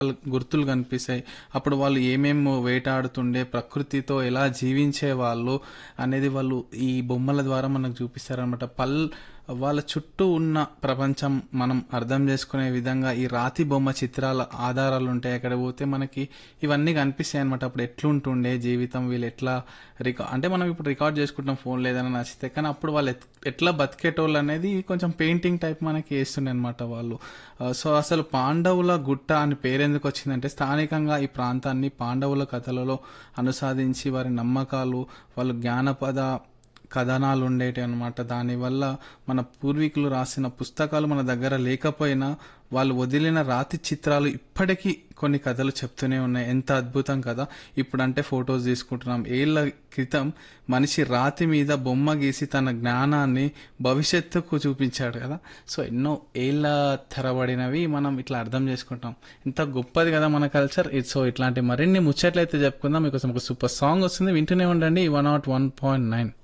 గుర్తులు కనిపిస్తాయి అప్పుడు వాళ్ళు ఏమేమి వేటాడుతుండే ప్రకృతితో ఎలా జీవించే వాళ్ళు అనేది వాళ్ళు ఈ బొమ్మల ద్వారా మనకు చూపిస్తారనమాట పల్ వాళ్ళ చుట్టూ ఉన్న ప్రపంచం మనం అర్థం చేసుకునే విధంగా ఈ రాతి బొమ్మ చిత్రాల ఆధారాలు ఉంటాయి అక్కడ పోతే మనకి ఇవన్నీ కనిపిస్తాయి అనమాట అప్పుడు ఎట్లుంటుండే జీవితం వీళ్ళు ఎట్లా రికా అంటే మనం ఇప్పుడు రికార్డ్ చేసుకుంటాం ఫోన్ లేదని నచ్చితే కానీ అప్పుడు వాళ్ళు ఎట్- ఎట్లా బతికేటోళ్ళు అనేది కొంచెం పెయింటింగ్ టైప్ మనకి వేస్తుండే అనమాట వాళ్ళు ఆ, సో అసలు పాండవుల గుట్ట అని పేరెందుకు వచ్చిందంటే స్థానికంగా ఈ ప్రాంతాన్ని పాండవుల కథలలో అనుసాదించి వారి నమ్మకాలు వాళ్ళు జ్ఞానపద కథనాలు ఉండేటి అనమాట దానివల్ల మన పూర్వీకులు రాసిన పుస్తకాలు మన దగ్గర లేకపోయినా వాళ్ళు వదిలిన రాతి చిత్రాలు ఇప్పటికీ కొన్ని కథలు చెప్తూనే ఉన్నాయి ఎంత అద్భుతం కదా ఇప్పుడు అంటే ఫొటోస్ తీసుకుంటున్నాం ఏళ్ళ క్రితం మనిషి రాతి మీద బొమ్మ గీసి తన జ్ఞానాన్ని భవిష్యత్తుకు చూపించాడు కదా సో ఎన్నో ఏళ్ళ తరబడినవి మనం ఇట్లా అర్థం చేసుకుంటాం ఎంత గొప్పది కదా మన కల్చర్ సో ఇట్లాంటి మరిన్ని ముచ్చట్లయితే చెప్పుకుందాం మీకోసం ఒక సూపర్ సాంగ్ వస్తుంది వింటూనే ఉండండి one nought one point nine